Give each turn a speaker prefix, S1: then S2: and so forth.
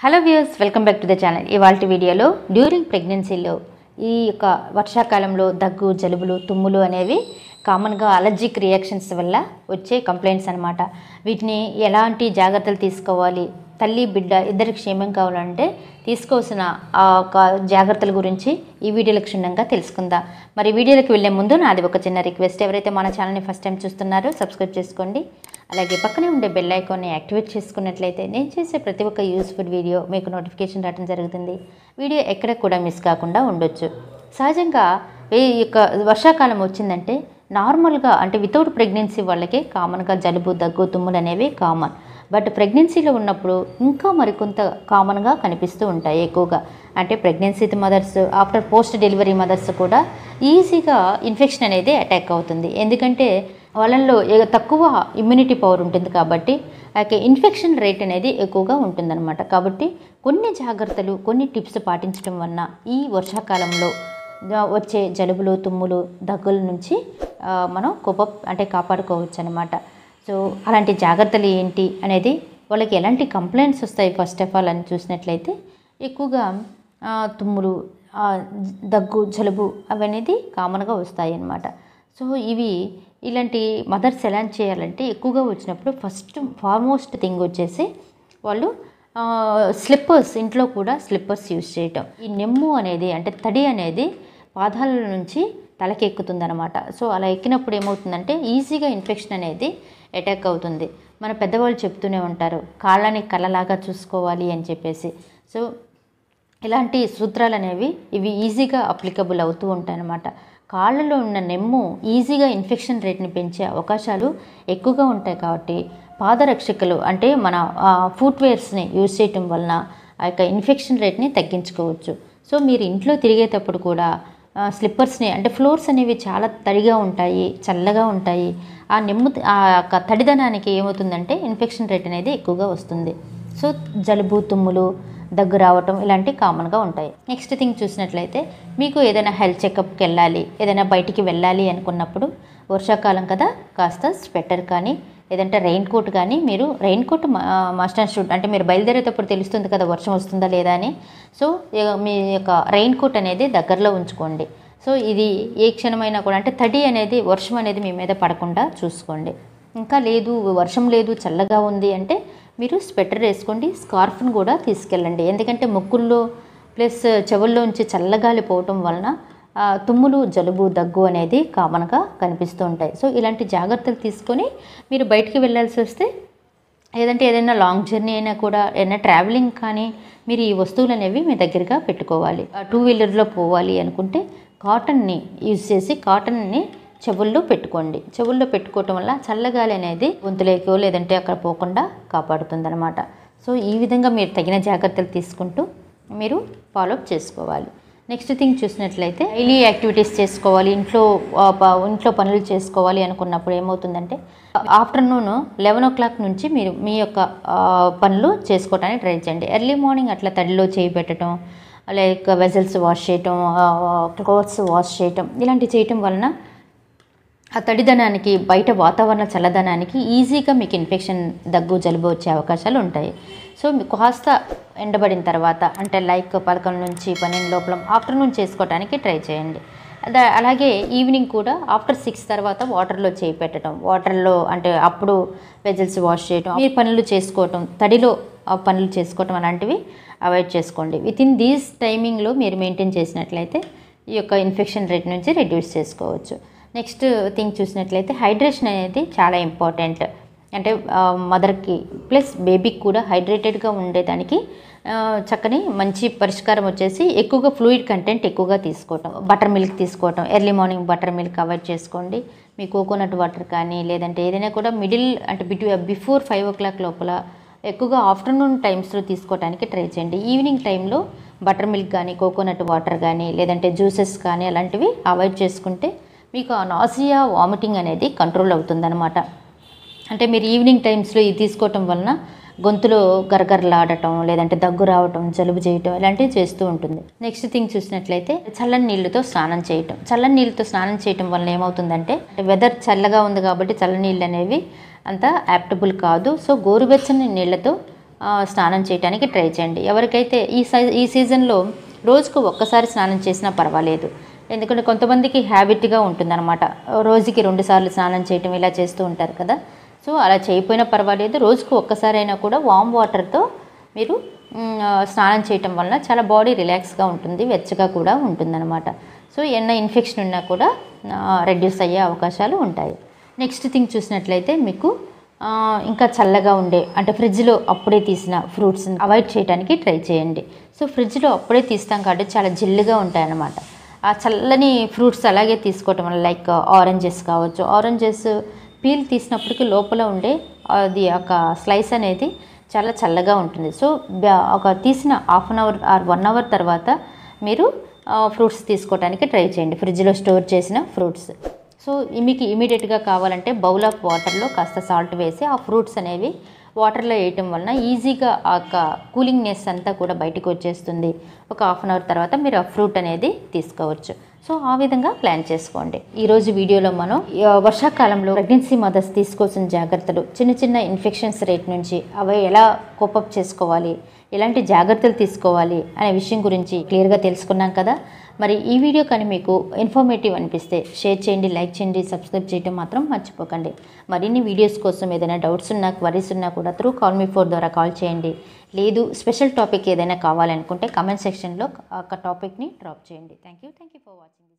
S1: hello viewers welcome back to the channel ఇవాళ వీడియోలో during ప్రెగ్నెన్సీలో ఈ యొక్క వర్షాకాలంలో దగ్గు జలుబులు తుమ్ములు అనేవి కామన్గా అలర్జిక్ రియాక్షన్స్ వల్ల వచ్చే కంప్లైంట్స్ అనమాట వీటిని ఎలాంటి జాగ్రత్తలు తీసుకోవాలి తల్లి బిడ్డ ఇద్దరి క్షేమం కావాలంటే తీసుకోవాల్సిన ఆ ఒక జాగ్రత్తల గురించి ఈ వీడియోలో క్షుణ్ణంగా తెలుసుకుందాం మరి వీడియోలోకి వెళ్ళే ముందు నాది ఒక చిన్న రిక్వెస్ట్ ఎవరైతే మన ఛానల్ని ఫస్ట్ టైం చూస్తున్నారో సబ్స్క్రైబ్ చేసుకోండి అలాగే పక్కనే ఉండే బెల్ ఐకాన్ని యాక్టివేట్ చేసుకున్నట్లయితే నేను చేసే ప్రతి ఒక్క యూస్ఫుల్ వీడియో మీకు నోటిఫికేషన్ రావడం జరుగుతుంది వీడియో ఎక్కడ కూడా మిస్ కాకుండా ఉండొచ్చు సహజంగా ఈ యొక్క వర్షాకాలం వచ్చిందంటే నార్మల్గా అంటే వితౌట్ ప్రెగ్నెన్సీ వాళ్ళకి కామన్గా జలుబు దగ్గు తుమ్ములు అనేవి కామన్ బట్ ప్రెగ్నెన్సీలో ఉన్నప్పుడు ఇంకా మరికొంత కామన్గా కనిపిస్తూ ఉంటాయి ఎక్కువగా అంటే pregnancy mothers after post delivery mothers కూడా ఈజీగా ఇన్ఫెక్షన్ అనేది అటాక్ అవుతుంది ఎందుకంటే వాళ్ళల్లో ఏ- తక్కువ ఇమ్యూనిటీ పవర్ ఉంటుంది కాబట్టి ఆ యొక్క ఇన్ఫెక్షన్ రేట్ అనేది ఎక్కువగా ఉంటుందన్నమాట కాబట్టి కొన్ని జాగ్రత్తలు కొన్ని టిప్స్ పాటించడం వలన ఈ వర్షాకాలంలో జ- వచ్చే జలుబులు తుమ్ములు దగ్గుల నుంచి ఆ, మనం కోప అంటే కాపాడుకోవచ్చు అనమాట సో అలాంటి జాగ్రత్తలు ఏంటి అనేది వాళ్ళకి ఎలాంటి కంప్లైంట్స్ వస్తాయి ఫస్ట్ ఆఫ్ ఆల్ అని చూసినట్లయితే ఎక్కువగా ఆ, తుమ్ములు ఆ, దగ్గు జలుబు అవనేది కామన్గా వస్తాయి అన్నమాట సో ఇవి ఇలాంటి మదర్స్ ఎలా చేయాలంటే ఎక్కువగా వచ్చినప్పుడు ఫస్ట్ ఫార్మోస్ట్ థింగ్ వచ్చేసి వాళ్ళు స్లిప్పర్స్ ఇంట్లో కూడా స్లిప్పర్స్ యూజ్ చేయటం ఈ నెమ్ము అనేది అంటే తడి అనేది పాదాల నుంచి తలకి ఎక్కుతుందన్నమాట సో అలా ఎక్కినప్పుడు ఏమవుతుందంటే ఈజీగా ఇన్ఫెక్షన్ అనేది అటాక్ అవుతుంది మన పెద్దవాళ్ళు చెప్తూనే ఉంటారు కాళ్ళని కళ్ళలాగా చూసుకోవాలి అని చెప్పేసి సో ఇలాంటి సూత్రాలు అనేవి ఇవి ఈజీగా అప్లికబుల్ అవుతూ ఉంటాయి అన్నమాట కాళ్ళలో ఉన్న నెమ్ము ఈజీగా ఇన్ఫెక్షన్ రేట్ని పెంచే అవకాశాలు ఎక్కువగా ఉంటాయి కాబట్టి పాదరక్షకులు అంటే మన ఫుట్వేర్స్ని యూజ్ చేయటం వలన ఆ యొక్క ఇన్ఫెక్షన్ రేట్ని తగ్గించుకోవచ్చు సో మీరు ఇంట్లో తిరిగేటప్పుడు కూడా స్లిప్పర్స్ని అంటే ఫ్లోర్స్ అనేవి చాలా తడిగా ఉంటాయి చల్లగా ఉంటాయి ఆ నెమ్ము ఆ యొక్క తడిదనానికి ఏమవుతుందంటే ఇన్ఫెక్షన్ రేట్ అనేది ఎక్కువగా వస్తుంది సో జలుబు తుమ్ములు దగ్గు రావటం ఇలాంటివి కామన్గా ఉంటాయి నెక్స్ట్ థింగ్ చూసినట్లయితే మీకు ఏదైనా హెల్త్ చెకప్కి వెళ్ళాలి ఏదైనా బయటికి వెళ్ళాలి అనుకున్నప్పుడు వర్షాకాలం కదా కాస్త స్వెటర్ కానీ లేదంటే రెయిన్ కోట్ కానీ మీరు raincoat must and should అంటే మీరు బయలుదేరేటప్పుడు తెలుస్తుంది కదా వర్షం వస్తుందా లేదా అని సో ఇక మీ యొక్క రెయిన్ కోట్ అనేది దగ్గరలో ఉంచుకోండి సో ఇది ఏ క్షణమైనా కూడా అంటే తడి అనేది వర్షం అనేది మీ మీద పడకుండా చూసుకోండి ఇంకా లేదు వర్షం లేదు చల్లగా ఉంది అంటే మీరు స్వెటర్ వేసుకోండి స్కార్ఫ్ను కూడా తీసుకెళ్ళండి ఎందుకంటే ముక్కుల్లో ప్లస్ చెవుల్లోంచి చల్లగాలి పోవటం వలన ఆ, తుమ్ములు జలుబు దగ్గు అనేది కామన్గా కనిపిస్తూ ఉంటాయి సో ఇలాంటి జాగ్రత్తలు తీసుకొని మీరు బయటికి వెళ్ళాల్సి వస్తే లేదంటే ఏదైనా లాంగ్ జర్నీ అయినా కూడా ఏదైనా ట్రావెలింగ్ కానీ మీరు ఈ వస్తువులు అనేవి మీ దగ్గరగా పెట్టుకోవాలి టూ వీలర్లో పోవాలి అనుకుంటే కాటన్ని యూజ్ చేసి కాటన్ని చెవుల్లో పెట్టుకోండి చెవుల్లో పెట్టుకోవటం వల్ల చల్లగాలి అనేది గొంతులేకో లేదంటే అక్కడ పోకుండా కాపాడుతుందన్నమాట సో ఈ విధంగా మీరు తగిన జాగ్రత్తలు తీసుకుంటూ మీరు ఫాలోఅప్ చేసుకోవాలి నెక్స్ట్ థింగ్ చూసినట్లయితే డైలీ యాక్టివిటీస్ చేసుకోవాలి ఇంట్లో ఆ, ప- ఇంట్లో పనులు చేసుకోవాలి అనుకున్నప్పుడు ఏమవుతుందంటే ఆఫ్టర్నూన్ లెవెన్ ఓ క్లాక్ నుంచి మీరు మీ యొక్క ఆ, పనులు చేసుకోవడానికి ట్రై చేయండి ఎర్లీ మార్నింగ్ అట్లా తడిలో చేయి పెట్టడం లైక్ వెజల్స్ వాష్ చేయటం క్లోత్స్ వాష్ చేయటం ఇలాంటివి చేయటం వలన ఆ తడిదనానికి బయట వాతావరణ చల్లదనానికి ఈజీగా మీకు ఇన్ఫెక్షన్ దగ్గు జలుబు వచ్చే అవకాశాలు ఉంటాయి సో మీకు కాస్త ఎండబడిన తర్వాత అంటే లైక్ పదకొండు నుంచి పన్నెండు లోపల ఆఫ్టర్నూన్ చేసుకోవడానికి ట్రై చేయండి అద- అలాగే ఈవినింగ్ కూడా ఆఫ్టర్ సిక్స్ తర్వాత వాటర్లో చేయి పెట్టడం వాటర్లో అంటే అప్పుడు వెజల్స్ వాష్ చేయడం మీ పనులు చేసుకోవటం తడిలో ఆ పనులు చేసుకోవటం అలాంటివి అవాయిడ్ చేసుకోండి విత్ ఇన్ దీస్ టైమింగ్లో మీరు మెయింటైన్ చేసినట్లయితే ఈ యొక్క ఇన్ఫెక్షన్ రేట్ నుంచి రెడ్యూస్ చేసుకోవచ్చు నెక్స్ట్ థింగ్ చూసినట్లయితే హైడ్రేషన్ అనేది చాలా ఇంపార్టెంట్ అంటే మదర్కి ప్లస్ బేబీకి కూడా హైడ్రేటెడ్గా ఉండేదానికి ఆ, చక్కని మంచి పరిష్కారం వచ్చేసి ఎక్కువగా ఫ్లూయిడ్ కంటెంట్ ఎక్కువగా తీసుకోవటం బటర్ మిల్క్ తీసుకోవటం early morning buttermilk avoid చేసుకోండి మీ కోకోనట్ వాటర్ కానీ లేదంటే ఏదైనా కూడా మిడిల్ అంటే between before five o'clock లోపల ఎక్కువగా ఆఫ్టర్నూన్ టైమ్స్లో తీసుకోవడానికి ట్రై చేయండి ఈవినింగ్ టైంలో బటర్ మిల్క్ కానీ కోకోనట్ వాటర్ కానీ లేదంటే జ్యూసెస్ కానీ అలాంటివి అవాయిడ్ చేసుకుంటే మీకు ఆ నాసియా వామిటింగ్ అనేది కంట్రోల్ అవుతుందన్నమాట అంటే మీరు ఈవినింగ్ టైమ్స్లో ఇది తీసుకోవటం వలన గొంతులో గరగరలాడటం లేదంటే దగ్గు రావటం జలుబు చేయటం ఇలాంటివి చేస్తూ ఉంటుంది నెక్స్ట్ థింగ్ చూసినట్లయితే చల్లని నీళ్ళతో స్నానం చేయటం చల్లని నీళ్ళతో స్నానం చేయటం వలన ఏమవుతుందంటే వెదర్ చల్లగా ఉంది కాబట్టి చల్లని నీళ్ళు అనేవి అంత యాప్టబుల్ కాదు సో గోరువెచ్చని నీళ్ళతో ఆ, స్నానం చేయడానికి ట్రై చేయండి ఎవరికైతే ఈ సై ఈ సీజన్లో రోజుకు ఒక్కసారి స్నానం చేసినా పర్వాలేదు ఎందుకంటే కొంతమందికి హ్యాబిట్గా ఉంటుందన్నమాట రోజుకి రెండు సార్లు స్నానం చేయటం ఇలా చేస్తూ ఉంటారు కదా సో అలా చేయకపోయినా పర్వాలేదు రోజుకు ఒక్కసారైనా కూడా వామ్ వాటర్తో మీరు మ్, ఆ, స్నానం చేయటం వలన చాలా బాడీ రిలాక్స్గా ఉంటుంది వెచ్చగా కూడా ఉంటుందన్నమాట సో ఏమైనా ఇన్ఫెక్షన్ ఉన్నా కూడా రెడ్యూస్ అయ్యే అవకాశాలు ఉంటాయి నెక్స్ట్ థింగ్ చూసినట్లయితే మీకు ఆ, ఇంకా చల్లగా ఉండే అంటే ఫ్రిడ్జ్లో అప్పుడే తీసిన ఫ్రూట్స్ని అవాయిడ్ చేయడానికి ట్రై చేయండి సో ఫ్రిడ్జ్లో అప్పుడే తీస్తాం కాబట్టి చాలా జిల్లుగా ఉంటాయి అన్నమాట ఆ చల్లని ఫ్రూట్స్ అలాగే తీసుకోవటం వల్ల లైక్ ఆరెంజెస్ కావచ్చు ఆరెంజెస్ పీల్ తీసినప్పటికీ లోపల ఉండే అది ఒక స్లైస్ అనేది చాలా చల్లగా ఉంటుంది సో బ- ఒక తీసిన half an hour or one hour తర్వాత మీరు ఫ్రూట్స్ తీసుకోవడానికి ట్రై చేయండి ఫ్రిడ్జ్లో స్టోర్ చేసిన ఫ్రూట్స్ సో మీకు ఇమీడియట్గా కావాలంటే బౌల్ ఆఫ్ వాటర్లో కాస్త సాల్ట్ వేసి ఆ ఫ్రూట్స్ అనేవి వాటర్లో వేయటం వలన ఈజీగా ఆ యొక్క కూలింగ్నెస్ అంతా కూడా బయటకు వచ్చేస్తుంది ఒక హాఫ్ అన్ అవర్ తర్వాత మీరు ఆ ఫ్రూట్ అనేది తీసుకోవచ్చు సో ఆ విధంగా ప్లాన్ చేసుకోండి ఈరోజు వీడియోలో మనం ఆ, వర్షాకాలంలో ప్రెగ్నెన్సీ మదర్స్ తీసుకోవాల్సిన జాగ్రత్తలు చిన్న చిన్న ఇన్ఫెక్షన్స్ రేట్ నుంచి అవి ఎలా కోపప్ చేసుకోవాలి ఎలాంటి జాగ్రత్తలు తీసుకోవాలి అనే విషయం గురించి క్లియర్గా తెలుసుకున్నాం కదా మరి ఈ వీడియో కానీ మీకు ఇన్ఫర్మేటివ్ అనిపిస్తే షేర్ చేయండి లైక్ చేయండి సబ్స్క్రైబ్ చేయడం మాత్రం మర్చిపోకండి మరిన్ని వీడియోస్ కోసం ఏదైనా డౌట్స్ ఉన్నా క్వరీస్ ఉన్నా కూడా త్రూ కాల్ మీ ఫోర్ ద్వారా కాల్ చేయండి లేదు స్పెషల్ టాపిక్ ఏదైనా కావాలనుకుంటే కామెంట్ సెక్షన్లో ఒక టాపిక్ని డ్రాప్ చేయండి thank you thank you for watching